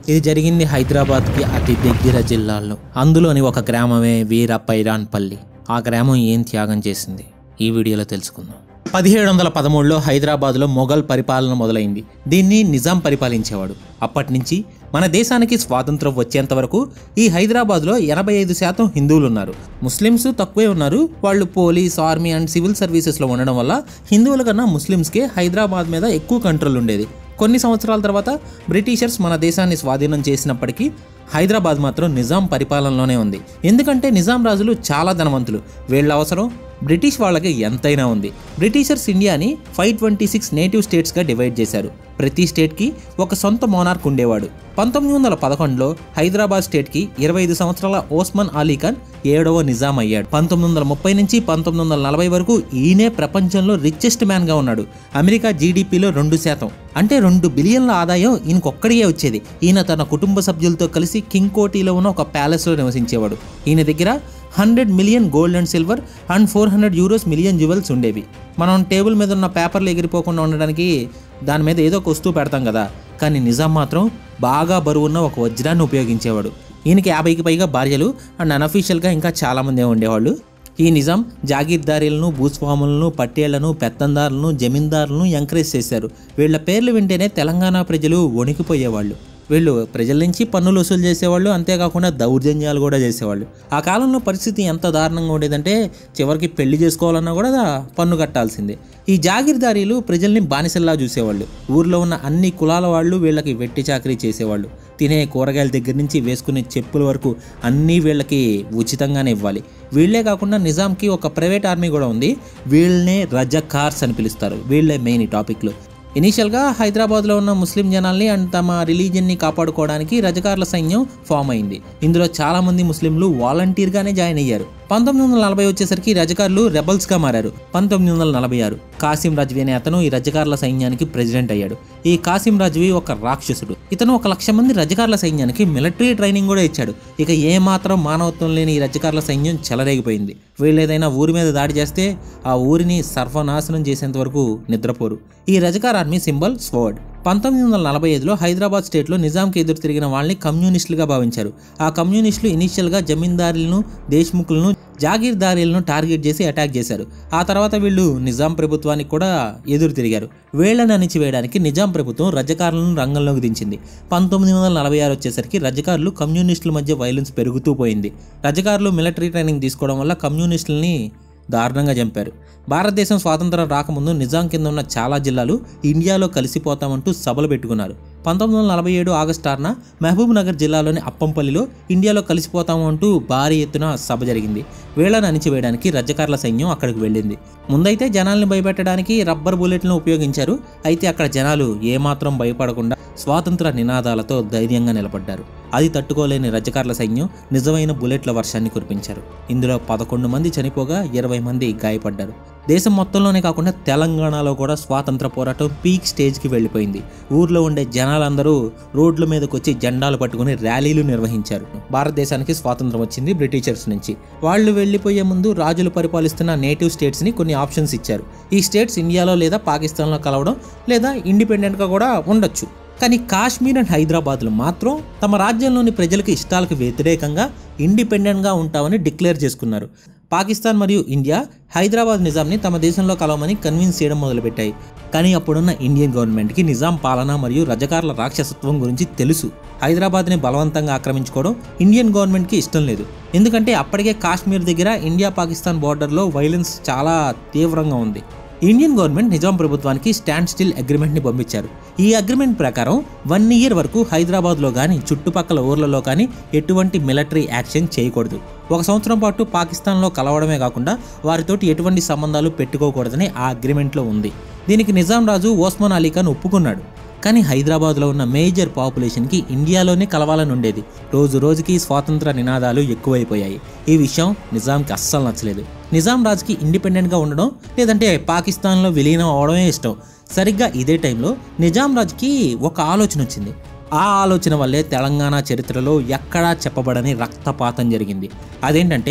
ఇది జరిగింది హైదరాబాద్కి అతి దగ్గర జిల్లాల్లో అందులోని ఒక గ్రామమే వీర పైరాన్పల్లి ఆ గ్రామం ఏం త్యాగం చేసింది ఈ వీడియోలో తెలుసుకుందాం పదిహేడు వందల పదమూడులో హైదరాబాద్లో మొఘల్ పరిపాలన మొదలైంది దీన్ని నిజాం పరిపాలించేవాడు అప్పటి నుంచి మన దేశానికి స్వాతంత్రం వచ్చేంత వరకు ఈ హైదరాబాద్లో ఎనభై ఐదు శాతం హిందువులు ఉన్నారు ముస్లిమ్స్ తక్కువే ఉన్నారు వాళ్ళు పోలీస్ ఆర్మీ అండ్ సివిల్ సర్వీసెస్లో ఉండడం వల్ల హిందువుల కన్నా ముస్లిమ్స్కే హైదరాబాద్ మీద ఎక్కువ కంట్రోల్ ఉండేది కొన్ని సంవత్సరాల తర్వాత బ్రిటిషర్స్ మన దేశాన్ని స్వాధీనం చేసినప్పటికీ హైదరాబాద్ మాత్రం నిజాం పరిపాలనలోనే ఉంది ఎందుకంటే నిజాం రాజులు చాలా ధనవంతులు వీళ్ళ అవసరం బ్రిటిష్ వాళ్ళకి ఎంతైనా ఉంది బ్రిటిషర్స్ ఇండియాని ఫైవ్ ట్వంటీ సిక్స్ నేటివ్ స్టేట్స్గా డివైడ్ చేశారు ప్రతి స్టేట్కి ఒక సొంత మోనార్క్ ఉండేవాడు పంతొమ్మిది వందల పదకొండులో హైదరాబాద్ స్టేట్కి ఇరవై ఐదు సంవత్సరాల ఓస్మాన్ అలీ ఖాన్ ఏడవ నిజాం అయ్యాడు పంతొమ్మిది వందల ముప్పై నుంచి పంతొమ్మిది వందల నలభై వరకు ఈయనే ప్రపంచంలో రిచెస్ట్ మ్యాన్గా ఉన్నాడు అమెరికా జీడిపిలో రెండు శాతం అంటే రెండు బిలియన్ల ఆదాయం ఈయనకొక్కడియే వచ్చేది ఈయన తన కుటుంబ సభ్యులతో కలిసి కింగ్ కోటీలో ఉన్న ఒక ప్యాలెస్లో నివసించేవాడు ఈయన దగ్గర hundred million gold and silver and four hundred euros million jewels ఉండేవి మనం టేబుల్ మీద ఉన్న పేపర్లు ఎగిరిపోకుండా ఉండడానికి దాని మీద ఏదో ఒక వస్తువు పెడతాం కదా కానీ నిజాం మాత్రం బాగా బరువున్న ఒక వజ్రాన్ని ఉపయోగించేవాడు ఈయనకి యాభైకి పైగా భార్యలు అండ్ అన్అఫీషియల్గా ఇంకా చాలామంది ఉండేవాళ్ళు ఈ నిజాం జాగీర్దారీలను భూస్వాములను పట్టేళ్లను పెత్తందారులను జమీందారులను ఎంకరేజ్ చేశారు వీళ్ళ పేర్లు వింటేనే తెలంగాణ ప్రజలు వణికిపోయేవాళ్ళు వీళ్ళు ప్రజల నుంచి పన్నులు వసూలు చేసేవాళ్ళు అంతేకాకుండా దౌర్జన్యాలు కూడా చేసేవాళ్ళు ఆ కాలంలో పరిస్థితి ఎంత దారుణంగా ఉండేదంటే చివరికి పెళ్లి చేసుకోవాలన్నా కూడా పన్ను కట్టాల్సిందే ఈ జాగీర్దారీలు ప్రజల్ని బానిసల్లా చూసేవాళ్ళు ఊర్లో ఉన్న అన్ని కులాల వాళ్ళు వీళ్ళకి వెట్టి చాకరీ చేసేవాళ్ళు తినే కూరగాయల దగ్గర నుంచి వేసుకునే చెప్పుల వరకు అన్నీ వీళ్ళకి ఉచితంగానే ఇవ్వాలి వీళ్ళే కాకుండా నిజాంకి ఒక ప్రైవేట్ ఆర్మీ కూడా ఉంది వీళ్ళనే రజకార్స్ అని పిలుస్తారు వీళ్ళే మెయిన్ ఈ టాపిక్లో ఇనీషియల్గా హైదరాబాద్లో ఉన్న ముస్లిం జనాల్ని అండ్ తమ రిలీజియన్ని కాపాడుకోవడానికి రజకార్ల సైన్యం ఫామ్ అయింది ఇందులో చాలామంది ముస్లింలు వాలంటీర్గానే జాయిన్ అయ్యారు పంతొమ్మిది వందల నలభై వచ్చేసరికి రజకార్లు రెబల్స్గా మారారు పంతొమ్మిది వందల నలభై ఆరు కాసిం రాజ్వీ అనే అతను ఈ రజకార్ల సైన్యానికి ప్రెసిడెంట్ అయ్యాడు ఈ కాసిం రాజ్వీ ఒక రాక్షసుడు ఇతను ఒక లక్ష మంది రజకార్ల సైన్యానికి మిలిటరీ ట్రైనింగ్ కూడా ఇచ్చాడు ఇక ఏ మాత్రం మానవత్వం లేని ఈ రజకార్ల సైన్యం చెలరేగిపోయింది వీళ్ళు ఏదైనా ఊరి మీద దాడి చేస్తే ఆ ఊరిని సర్వనాశనం చేసేంత వరకు నిద్రపోరు ఈ రజకార్ ఆర్మీ సింబల్ స్వర్డ్ పంతొమ్మిది వందల నలభై ఐదులో హైదరాబాద్ స్టేట్లో నిజాంకి ఎదురు తిరిగిన వాళ్ళని కమ్యూనిస్టులుగా భావించారు ఆ కమ్యూనిస్టులు ఇనీషియల్గా జమీందారులను దేశ్ముఖులను జాగీర్దారీలను టార్గెట్ చేసి అటాక్ చేశారు ఆ తర్వాత వీళ్ళు నిజాం ప్రభుత్వానికి కూడా ఎదురు తిరిగారు వీళ్ళని అణిచివేయడానికి నిజాం ప్రభుత్వం రజకారులను రంగంలోకి దించింది పంతొమ్మిది వందల నలభై ఆరు వచ్చేసరికి రజకారులు కమ్యూనిస్టుల మధ్య వైలెన్స్ పెరుగుతూ పోయింది రజకారులు మిలిటరీ ట్రైనింగ్ తీసుకోవడం వల్ల కమ్యూనిస్టులని దారుణంగా చంపారు భారతదేశం స్వాతంత్రం రాకముందు నిజాం కింద ఉన్న చాలా జిల్లాలు ఇండియాలో కలిసిపోతామంటూ సభలు పెట్టుకున్నారు పంతొమ్మిది వందల నలభై ఏడు ఆగస్టు ఆరున మహబూబ్ నగర్ జిల్లాలోని అప్పంపల్లిలో ఇండియాలో కలిసిపోతాము అంటూ భారీ ఎత్తున సభ జరిగింది వీళ్ళని అణిచివేయడానికి రజకార్ల సైన్యం అక్కడికి వెళ్ళింది ముందైతే జనాల్ని భయపెట్టడానికి రబ్బర్ బుల్లెట్లను ఉపయోగించారు అయితే అక్కడ జనాలు ఏమాత్రం భయపడకుండా స్వాతంత్ర నినాదాలతో ధైర్యంగా నిలబడ్డారు అది తట్టుకోలేని రజకార్ల సైన్యం నిజమైన బుల్లెట్ల వర్షాన్ని కురిపించారు ఇందులో పదకొండు మంది చనిపోగా ఇరవై మంది గాయపడ్డారు దేశం మొత్తంలోనే కాకుండా తెలంగాణలో కూడా స్వాతంత్ర పోరాటం పీక్ స్టేజ్కి వెళ్ళిపోయింది ఊర్లో ఉండే జనాలందరూ రోడ్ల మీదకి వచ్చి జెండాలు పట్టుకుని ర్యాలీలు నిర్వహించారు భారతదేశానికి స్వాతంత్రం వచ్చింది బ్రిటిషర్స్ నుంచి వాళ్ళు వెళ్ళిపోయే ముందు రాజులు పరిపాలిస్తున్న నేటివ్ స్టేట్స్ని కొన్ని ఆప్షన్స్ ఇచ్చారు ఈ స్టేట్స్ ఇండియాలో లేదా పాకిస్తాన్లో కలవడం లేదా ఇండిపెండెంట్గా కూడా ఉండొచ్చు కానీ కాశ్మీర్ అండ్ హైదరాబాద్లో మాత్రం తమ రాజ్యంలోని ప్రజలకు ఇష్టాలకు వ్యతిరేకంగా ఇండిపెండెంట్గా ఉంటామని డిక్లేర్ చేసుకున్నారు పాకిస్తాన్ మరియు ఇండియా హైదరాబాద్ నిజాంని తమ దేశంలో కలవమని కన్విన్స్ చేయడం మొదలుపెట్టాయి కానీ అప్పుడున్న ఇండియన్ గవర్నమెంట్కి నిజాం పాలన మరియు రజకార్ల రాక్షసత్వం గురించి తెలుసు హైదరాబాద్ని బలవంతంగా ఆక్రమించుకోవడం ఇండియన్ గవర్నమెంట్కి ఇష్టం లేదు ఎందుకంటే అప్పటికే కాశ్మీర్ దగ్గర ఇండియా పాకిస్తాన్ బార్డర్లో వైలెన్స్ చాలా తీవ్రంగా ఉంది ఇండియన్ గవర్నమెంట్ నిజాం ప్రభుత్వానికి స్టాండ్ స్టిల్ అగ్రిమెంట్ని పంపించారు ఈ అగ్రిమెంట్ ప్రకారం వన్ ఇయర్ వరకు హైదరాబాద్లో కానీ చుట్టుపక్కల ఊర్లలో కానీ ఎటువంటి మిలిటరీ యాక్షన్ చేయకూడదు ఒక సంవత్సరం పాటు పాకిస్తాన్లో కలవడమే కాకుండా వారితోటి ఎటువంటి సంబంధాలు పెట్టుకోకూడదని ఆ అగ్రిమెంట్లో ఉంది దీనికి నిజాం రాజు ఓస్మాన్ అలీ ఖాన్ ఒప్పుకున్నాడు కానీ హైదరాబాద్లో ఉన్న మేజర్ పాపులేషన్కి ఇండియాలోనే కలవాలని ఉండేది రోజు రోజుకి స్వాతంత్ర నినాదాలు ఎక్కువైపోయాయి ఈ విషయం నిజాంకి అస్సలు నచ్చలేదు నిజాం రాజుకి ఇండిపెండెంట్గా ఉండడం లేదంటే పాకిస్తాన్లో విలీనం అవడమే ఇష్టం సరిగ్గా ఇదే టైంలో నిజాం రాజుకి ఒక ఆలోచన వచ్చింది ఆ ఆలోచన వల్లే తెలంగాణ చరిత్రలో ఎక్కడా చెప్పబడని రక్తపాతం జరిగింది అదేంటంటే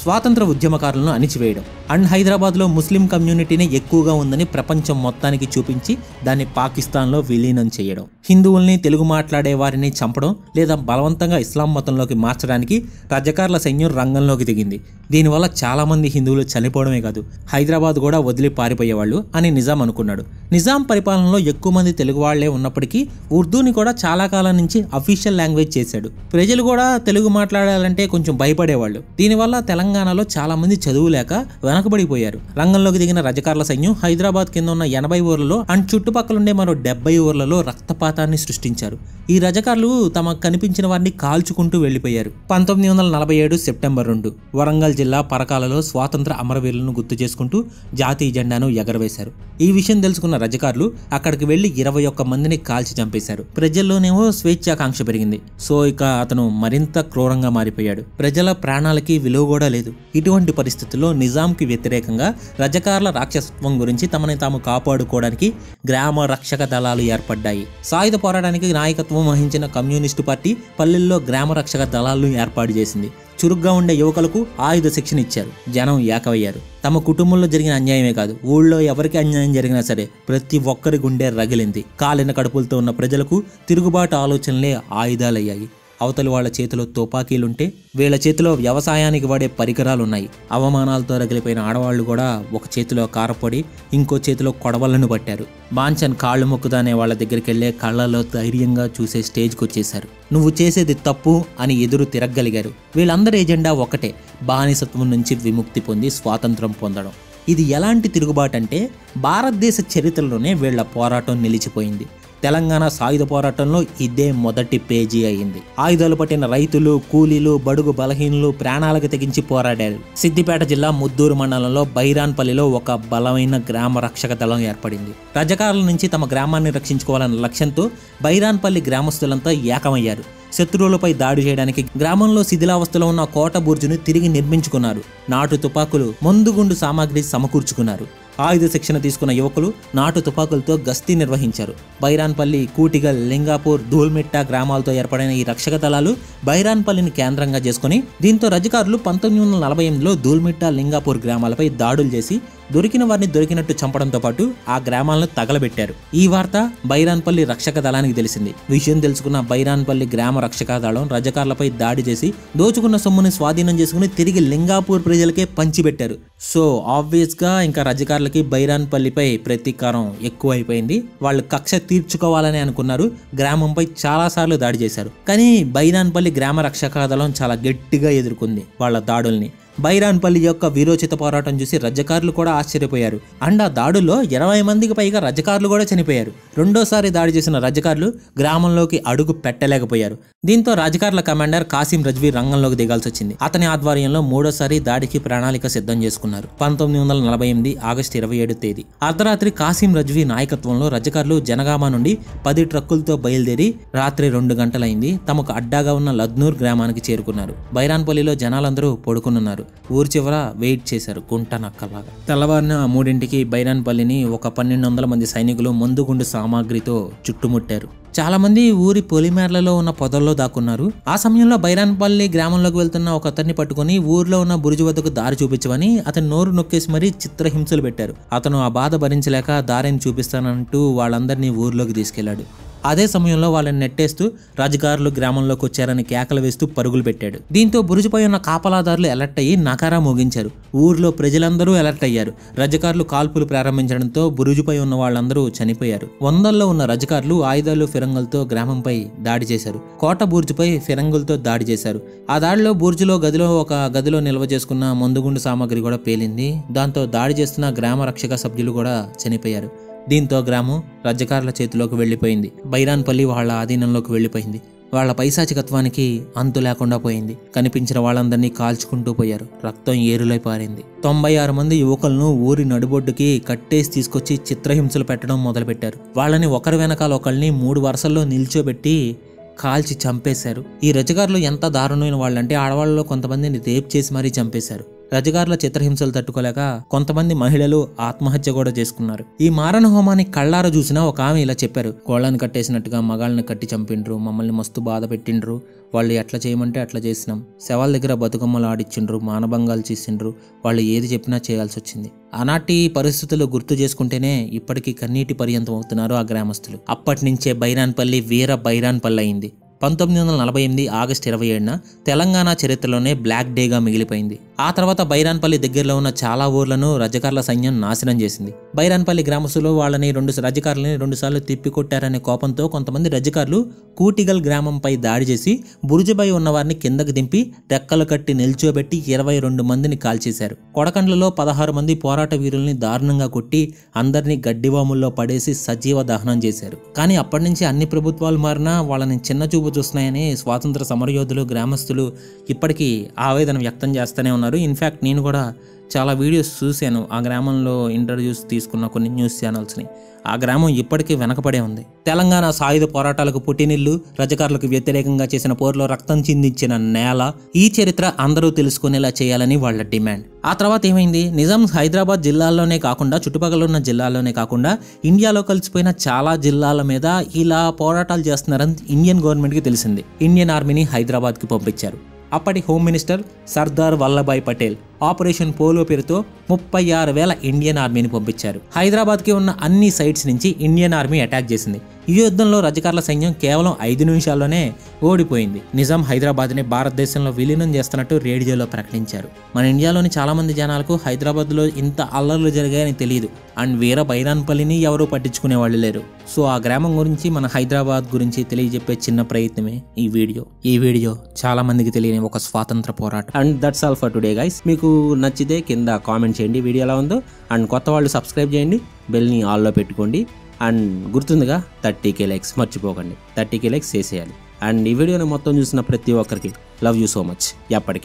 స్వాతంత్ర ఉద్యమకారులను అణిచివేయడం అండ్ హైదరాబాద్లో ముస్లిం కమ్యూనిటీనే ఎక్కువగా ఉందని ప్రపంచం మొత్తానికి చూపించి దాన్ని పాకిస్తాన్లో విలీనం చేయడం హిందువుల్ని తెలుగు మాట్లాడే వారిని చంపడం లేదా బలవంతంగా ఇస్లాం మతంలోకి మార్చడానికి రజకార్ల సైన్యం రంగంలోకి దిగింది దీనివల్ల చాలామంది హిందువులు చనిపోవడమే కాదు హైదరాబాద్ కూడా వదిలి పారిపోయేవాళ్ళు అని నిజాం అనుకున్నాడు నిజాం పరిపాలనలో ఎక్కువ మంది తెలుగు వాళ్లే ఉన్నప్పటికీ ఉర్దూని కూడా చాలా కాలం నుంచి అఫీషియల్ లాంగ్వేజ్ చేశాడు ప్రజలు కూడా తెలుగు మాట్లాడాలంటే కొంచెం భయపడేవాళ్ళు దీనివల్ల తెలంగాణలో చాలా మంది చదువు లేక వెనకబడిపోయారు రంగంలోకి దిగిన రజకార్ల సైన్యం హైదరాబాద్ కింద ఉన్న ఎనభై ఊర్లలో అండ్ చుట్టుపక్కల ఉండే మరో డెబ్బై ఊర్లలో రక్తపాతాన్ని సృష్టించారు ఈ రజకార్లు తమకు కనిపించిన వారిని కాల్చుకుంటూ వెళ్లిపోయారు పంతొమ్మిది వందల నలభై ఏడు సెప్టెంబర్ రెండు వరంగల్ జిల్లా పరకాలలో స్వాతంత్ర అమరవీరులను గుర్తు చేసుకుంటూ జాతీయ జెండాను ఎగరవేశారు ఈ విషయం తెలుసుకున్న రజకార్లు అక్కడికి వెళ్లి ఇరవై ఒక్క మందిని కాల్చి చంపేశారు ప్రజల్లోనేమో స్వేచ్ఛాకాంక్ష పెరిగింది సో ఇక అతను మరింత క్రూరంగా మారిపోయాడు ప్రజల ప్రాణాలకి విలువ కూడా లేదు ఇటువంటి పరిస్థితుల్లో నిజాంకి వ్యతిరేకంగా రజకార్ల రాక్షసత్వం గురించి తమని తాము కాపాడుకోవడానికి గ్రామ రక్షక దళాలు ఏర్పడ్డాయి సాయుధ పోరాటానికి నాయకత్వం వహించిన కమ్యూనిస్టు పార్టీ పల్లెల్లో గ్రామ రక్షక దళాలను ఏర్పాటు చేసింది చురుగ్గా ఉండే యువకులకు ఆయుధ శిక్షణ ఇచ్చారు జనం ఏకమయ్యారు తమ కుటుంబంలో జరిగిన అన్యాయమే కాదు ఊళ్ళో ఎవరికి అన్యాయం జరిగినా సరే ప్రతి ఒక్కరి గుండె రగిలింది కాలిన కడుపులతో ఉన్న ప్రజలకు తిరుగుబాటు ఆలోచనలే ఆయుధాలయ్యాయి అవతలి వాళ్ళ చేతిలో తుపాకీలుంటే వీళ్ళ చేతిలో వ్యవసాయానికి వాడే పరికరాలు ఉన్నాయి అవమానాలతో రగిలిపోయిన ఆడవాళ్లు కూడా ఒక చేతిలో కారపొడి ఇంకో చేతిలో కొడవలను పట్టారు బాంచన్ కాళ్ళు మొక్కుదానే వాళ్ళ దగ్గరికి వెళ్లే కళ్ళలో ధైర్యంగా చూసే స్టేజ్కి వచ్చేశారు నువ్వు చేసేది తప్పు అని ఎదురు తిరగలిగారు వీళ్ళందరి ఎజెండా ఒకటే బానిసత్వం నుంచి విముక్తి పొంది స్వాతంత్రం పొందడం ఇది ఎలాంటి తిరుగుబాటు అంటే భారతదేశ చరిత్రలోనే వీళ్ళ పోరాటం నిలిచిపోయింది తెలంగాణ సాయుధ పోరాటంలో ఇదే మొదటి పేజీ అయింది ఆయుధాలు పట్టిన రైతులు కూలీలు బడుగు బలహీనులు ప్రాణాలకు తెగించి పోరాడారు సిద్దిపేట జిల్లా ముద్దూరు మండలంలో బైరాన్పల్లిలో ఒక బలమైన గ్రామ రక్షక దళం ఏర్పడింది రజకారుల నుంచి తమ గ్రామాన్ని రక్షించుకోవాలన్న లక్ష్యంతో బైరాన్పల్లి గ్రామస్తులంతా ఏకమయ్యారు శత్రువులపై దాడి చేయడానికి గ్రామంలో శిథిలావస్థలో ఉన్న కోట బుర్జును తిరిగి నిర్మించుకున్నారు నాటు తుపాకులు మందుగుండు సామాగ్రి సమకూర్చుకున్నారు ఆయుధ శిక్షణ తీసుకున్న యువకులు నాటు తుపాకులతో గస్తీ నిర్వహించారు బైరాన్పల్లి కూటిగల్ లింగాపూర్ ధూల్మిట్ట గ్రామాలతో ఏర్పడిన ఈ రక్షక దళాలు బైరాన్పల్లిని కేంద్రంగా చేసుకుని దీంతో రజకారులు పంతొమ్మిది వందల నలభై ఎనిమిదిలో ధూల్మిట్ట లింగాపూర్ గ్రామాలపై దాడులు చేసి దొరికిన వారిని దొరికినట్టు చంపడంతో పాటు ఆ గ్రామాలను తగలబెట్టారు ఈ వార్త బైరాన్పల్లి రక్షక దళానికి తెలిసింది విషయం తెలుసుకున్న బైరాన్పల్లి గ్రామ రక్షక దళం రజకార్లపై దాడి చేసి దోచుకున్న సొమ్ముని స్వాధీనం చేసుకుని తిరిగి లింగాపూర్ ప్రజలకే పంచిపెట్టారు సో ఆబ్వియస్ గా ఇంకా రజకార్లకి బైరాన్పల్లిపై ప్రతీకారం ఎక్కువైపోయింది వాళ్ళు కక్ష తీర్చుకోవాలని అనుకున్నారు గ్రామంపై చాలా సార్లు దాడి చేశారు కానీ బైరాన్పల్లి గ్రామ రక్షక దళం చాలా గట్టిగా ఎదుర్కొంది వాళ్ళ దాడుల్ని బైరాన్పల్లి యొక్క వీరోచిత పోరాటం చూసి రజకారులు కూడా ఆశ్చర్యపోయారు అండ్ ఆ దాడుల్లో ఇరవై మందికి పైగా రజకారులు కూడా చనిపోయారు రెండోసారి దాడి చేసిన రజకారులు గ్రామంలోకి అడుగు పెట్టలేకపోయారు దీంతో రాజకారుల కమాండర్ కాసిం రజ్వీ రంగంలోకి దిగాల్సి వచ్చింది అతని ఆధ్వర్యంలో మూడోసారి దాడికి ప్రణాళిక సిద్ధం చేసుకున్నారు పంతొమ్మిది వందల నలభై ఎనిమిది ఆగస్టు ఇరవై ఏడు తేదీ అర్ధరాత్రి కాసిం రజ్వీ నాయకత్వంలో రజకారులు జనగామ నుండి పది ట్రక్కులతో బయలుదేరి రాత్రి రెండు గంటలైంది తమకు అడ్డాగా ఉన్న లద్నూర్ గ్రామానికి చేరుకున్నారు బైరాన్పల్లిలో జనాలందరూ పడుకునున్నారు ఊరి చివర వెయిట్ చేశారు గుంట నక్కలాగా తెల్లవారిన మూడింటికి బైరాన్పల్లిని ఒక పన్నెండు వందల మంది సైనికులు మందుగుండు సామాగ్రితో చుట్టుముట్టారు చాలా మంది ఊరి పొలిమేర్లలో ఉన్న పొదల్లో దాక్కున్నారు ఆ సమయంలో బైరాన్పల్లి గ్రామంలోకి వెళ్తున్న ఒక అతన్ని పట్టుకుని ఊర్లో ఉన్న బురుజు వద్దకు దారి చూపించమని అతని నోరు నొక్కేసి మరీ చిత్రహింసలు పెట్టారు అతను ఆ బాధ భరించలేక దారిని చూపిస్తానంటూ వాళ్ళందరినీ ఊర్లోకి తీసుకెళ్లాడు అదే సమయంలో వాళ్ళని నెట్టేస్తూ రాజుగారులు గ్రామంలోకి వచ్చారని కేకలు వేస్తూ పరుగులు పెట్టాడు దీంతో బురుజుపై ఉన్న కాపలాదారులు అలర్ట్ అయ్యి నకారా మోగించారు ఊర్లో ప్రజలందరూ అలర్ట్ అయ్యారు రజకారులు కాల్పులు ప్రారంభించడంతో బురుజుపై ఉన్న వాళ్ళందరూ చనిపోయారు వందల్లో ఉన్న రజకారులు ఆయుధాలు ఫిరంగులతో గ్రామంపై దాడి చేశారు కోట బూర్జుపై ఫిరంగులతో దాడి చేశారు ఆ దాడిలో బూర్జులో గదిలో ఒక గదిలో నిల్వ చేసుకున్న మందుగుండు సామాగ్రి కూడా పేలింది దాంతో దాడి చేస్తున్న గ్రామ రక్షక సభ్యులు కూడా చనిపోయారు దీంతో గ్రామం రజకారుల చేతిలోకి వెళ్ళిపోయింది బైరాన్పల్లి వాళ్ళ ఆధీనంలోకి వెళ్ళిపోయింది వాళ్ళ పైశాచికత్వానికి అంతు లేకుండా పోయింది కనిపించిన వాళ్ళందరినీ కాల్చుకుంటూ పోయారు రక్తం ఏరులై పారింది తొంభై ఆరు మంది యువకులను ఊరి నడుబొడ్డుకి కట్టేసి తీసుకొచ్చి చిత్రహింసలు పెట్టడం మొదలుపెట్టారు వాళ్ళని ఒకరి వెనకాల ఒకళ్ళని మూడు వరుసల్లో నిల్చోబెట్టి కాల్చి చంపేశారు ఈ రజగారులు ఎంత దారుణమైన వాళ్ళంటే ఆడవాళ్ళలో కొంతమందిని రేప్ చేసి మరీ చంపేశారు రజగారుల చిత్రహింసలు తట్టుకోలేక కొంతమంది మహిళలు ఆత్మహత్య కూడా చేసుకున్నారు ఈ మారణ హోమాన్ని కళ్ళారా చూసిన ఒక ఆమె ఇలా చెప్పారు కోళ్ళని కట్టేసినట్టుగా మగాళ్ళని కట్టి చంపిండ్రు మమ్మల్ని మస్తు బాధ పెట్టిండ్రు వాళ్ళు ఎట్లా చేయమంటే అట్లా చేసినాం శవాల దగ్గర బతుకమ్మలు ఆడిచ్చిండ్రు మానభంగాలు చేసిండ్రు వాళ్ళు ఏది చెప్పినా చేయాల్సి వచ్చింది ఆనాటి పరిస్థితులు గుర్తు చేసుకుంటేనే ఇప్పటికీ కన్నీటి పర్యంతం అవుతున్నారు ఆ గ్రామస్తులు అప్పటి నుంచే బైరాన్పల్లి వీర బైరాన్పల్లి అయింది పంతొమ్మిది వందల నలభై ఎనిమిది ఆగస్టు ఇరవై ఏడున తెలంగాణ చరిత్రలోనే బ్లాక్ డేగా మిగిలిపోయింది ఆ తర్వాత బైరాన్పల్లి దగ్గరలో ఉన్న చాలా ఊర్లను రజకార్ల సైన్యం నాశనం చేసింది బైరాన్పల్లి గ్రామస్తులు వాళ్ళని రెండు రజకారులని రెండుసార్లు తిప్పికొట్టారనే కోపంతో కొంతమంది రజకారులు కూటిగల్ గ్రామంపై దాడి చేసి బురుజుపై ఉన్న వారిని కిందకు దింపి రెక్కలు కట్టి నిల్చోబెట్టి ఇరవై రెండు మందిని కాల్చేశారు కొడకండ్లలో పదహారు మంది పోరాట వీరుల్ని దారుణంగా కొట్టి అందరినీ గడ్డివాముల్లో పడేసి సజీవ దహనం చేశారు కానీ అప్పటి నుంచి అన్ని ప్రభుత్వాలు మారినా వాళ్ళని చిన్న చూపు చూస్తున్నాయని స్వాతంత్ర సమరయోధులు గ్రామస్తులు ఇప్పటికీ ఆవేదన వ్యక్తం చేస్తూనే ఉన్నారు ఇన్ఫ్యాక్ట్ నేను కూడా చాలా వీడియోస్ చూశాను ఆ గ్రామంలో ఇంటర్వ్యూస్ తీసుకున్న కొన్ని న్యూస్ ఛానల్స్ని ఆ గ్రామం ఇప్పటికీ వెనకబడే ఉంది తెలంగాణ సాయుధ పోరాటాలకు పుట్టినిల్లు రజకారులకు వ్యతిరేకంగా చేసిన పోరులో రక్తం చిందించిన నేల ఈ చరిత్ర అందరూ తెలుసుకునేలా చేయాలని వాళ్ళ డిమాండ్ ఆ తర్వాత ఏమైంది నిజాం హైదరాబాద్ జిల్లాల్లోనే కాకుండా చుట్టుపక్కల ఉన్న జిల్లాల్లోనే కాకుండా ఇండియాలో కలిసిపోయిన చాలా జిల్లాల మీద ఇలా పోరాటాలు చేస్తున్నారని ఇండియన్ గవర్నమెంట్కి తెలిసింది ఇండియన్ ఆర్మీని హైదరాబాద్కి పంపించారు అప్పటి home minister Sardar Vallabhbhai Patel operation polo పేరుతో ముప్పై ఆరు వేల ఇండియన్ ఆర్మీని పంపించారు హైదరాబాద్కి ఉన్న అన్ని సైట్స్ నుంచి ఇండియన్ ఆర్మీ అటాక్ చేసింది ఈ యుద్ధంలో రజకార్ల సైన్యం కేవలం ఐదు నిమిషాల్లోనే ఓడిపోయింది నిజాం హైదరాబాద్ని భారతదేశంలో విలీనం చేస్తున్నట్టు రేడియోలో ప్రకటించారు మన ఇండియాలోని చాలా మంది జనాలకు హైదరాబాద్లో ఇంత అల్లర్లు జరిగాయని తెలియదు అండ్ వీర బైరాన్పల్లిని ఎవరూ పట్టించుకునే వాళ్ళు లేరు సో ఆ గ్రామం గురించి మన హైదరాబాద్ గురించి తెలియజెప్పే చిన్న ప్రయత్నమే ఈ వీడియో ఈ వీడియో చాలా మందికి తెలియని ఒక స్వాతంత్ర పోరాటం and that's all for today guys మీకు నచ్చితే కింద కామెంట్ చేయండి వీడియో ఎలా ఉందో అండ్ కొత్త వాళ్ళు సబ్స్క్రైబ్ చేయండి బెల్ని ఆల్లో పెట్టుకోండి అండ్ గుర్తుందిగా థర్టీ కే లైక్స్ మర్చిపోకండి థర్టీ కే లైక్స్ చేసేయాలి అండ్ ఈ వీడియోని మొత్తం చూసిన ప్రతి ఒక్కరికి లవ్ యూ సో మచ్ ఎప్పటికీ